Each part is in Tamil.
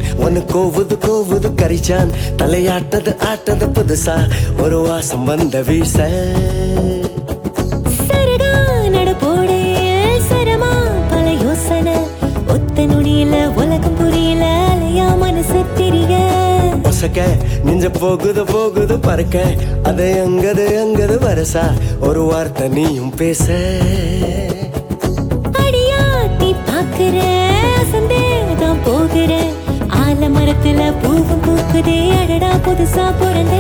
ஒன்னு கோவுது கோவுது கரிச்சான் தலையாட்டது ஆட்டது புதுசா ஒரு வாசம் வந்த வீச சரகா நடப்போடு சரமா பல யோசனை ஒத்த நொடியில உலகம் புரியல அலையா மனசு தெரிய ஒசக்க நெஞ்ச போகுது போகுது பறக்க அது அங்கது அங்கது வரசா ஒரு வார்த்தை நீயும் பேச அடியாத்தி பாக்குற அசந்தே தான் போகிற ஆலமரத்துல பூவும் பூக்குதே அடடா புதுசா பிறந்தே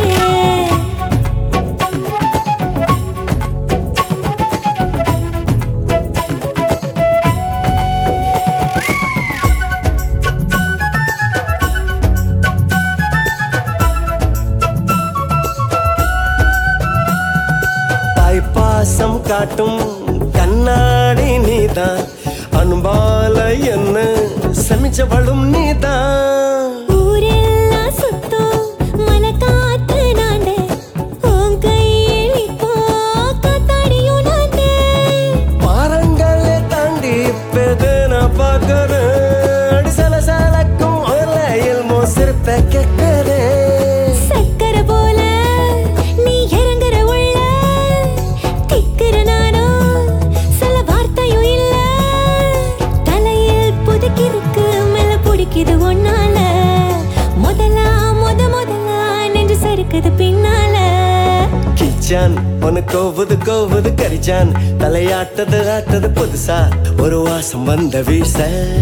தாய்ப்பாசம் காட்டும் கண்ணாடி நீதான் அன்பால என்ன சமிச்சவளும் நீதான் ஊரெல்லாம் சுத்தம் மனக்காத்து நாண்டே உன் கையில் இப்போ காத்தாடியும் நாண்டே பாரங்களை தாண்டி இப்பது நான் பார்க்கறேன் அடி சலசலக்கும் ஒலையில் மோசிருப்ப கேட்கறேன் சக்கரை போல நீ இறங்குற உள்ள திக்கிற நானும் சில வார்த்தையும் இல்ல தலையில் புதுக்கிருக்கு மேல பிடிக்குது ஒன்னால முதலா முத முதலா நெஞ்சு சறுக்குது பின்னால கிச்சான் உன கோவுது கோவுது கரிச்சான் தலையாட்டது ஆட்டது புதுசா ஒரு வாசம் வந்த வீச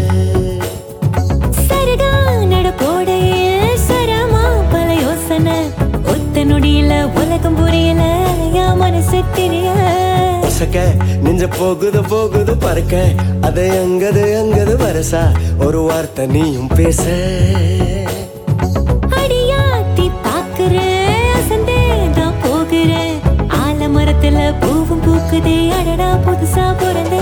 சரகா நடப்போடு சரமா பல யோசனை ஒத்த நொடியில உலகம் புரியல அலையா மனசு தெரிய ஒசக்க நெஞ்ச போகுது போகுது பறக்க அது அங்கது அங்கது வரசா ஒரு வார்த்தை நீயும் பேச அடியாத்தி பாக்குற அசந்தே தான் போகிற ஆலமரத்துல பூவும் பூக்குதே அடடா புதுசா பிறந்த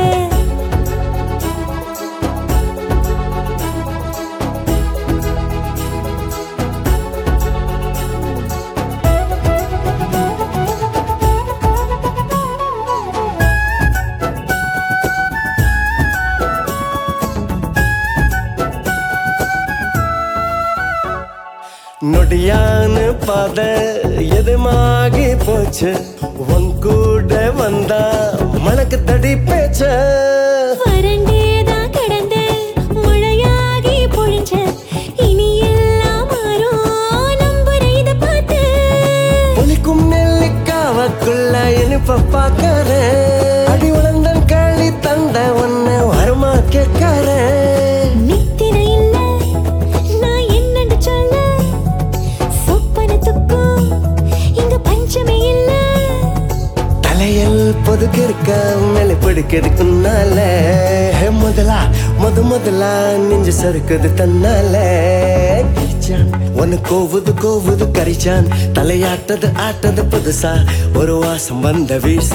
நொடியான பாத எதுமாகி போச்சு உன் கூட வந்தா மனக்கு தடி பேச்ச வறண்டேதான் கிடந்த மழையாகி பொழிஞ்ச இனி எல்லாம் மாறும் நம்புற இத பார்த்து புலிக்கும் நெல்லிக்காவக்குள்ள இனிப்ப பாக்கறேன் அடி உழந்தன் களி தந்த உன்னை வருமா கேட்கறேன் நித்திர இல்ல நான் என்னன்னு சொல்ல சொப்பனத்துக்கும் இங்க பஞ்சமே இல்ல தலையில் பொதுக்கு இருக்க மேலே பிடிக்கிறதுக்குன்னால முதலா முத முதலா நெஞ்சு சறுக்குது தன்னால கிச்சான் உன்னை கோவுது கோவுது கரிச்சான் தலையாட்டது ஆட்டது புதுசா ஒரு வாசம் வந்த வீச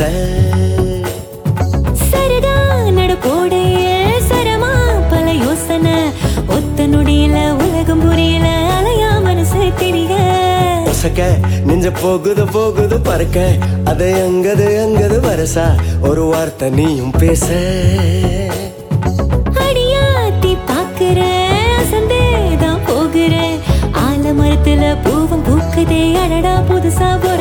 சரகா நடப்போடு சரமா பல யோசனை ஒத்த நொடியில உலகம் புரியல அலையா மனசு தெரிய ஒசக்க நெஞ்ச போகுது போகுது பறக்க அது அங்கது அங்கது வரசா ஒரு வார்த்தை நீயும் பேச அடியாத்தி பாக்குற அசந்தே தான் போகிற ஆலமரத்துல பூவும் பூக்குதே அடடா புதுசா போற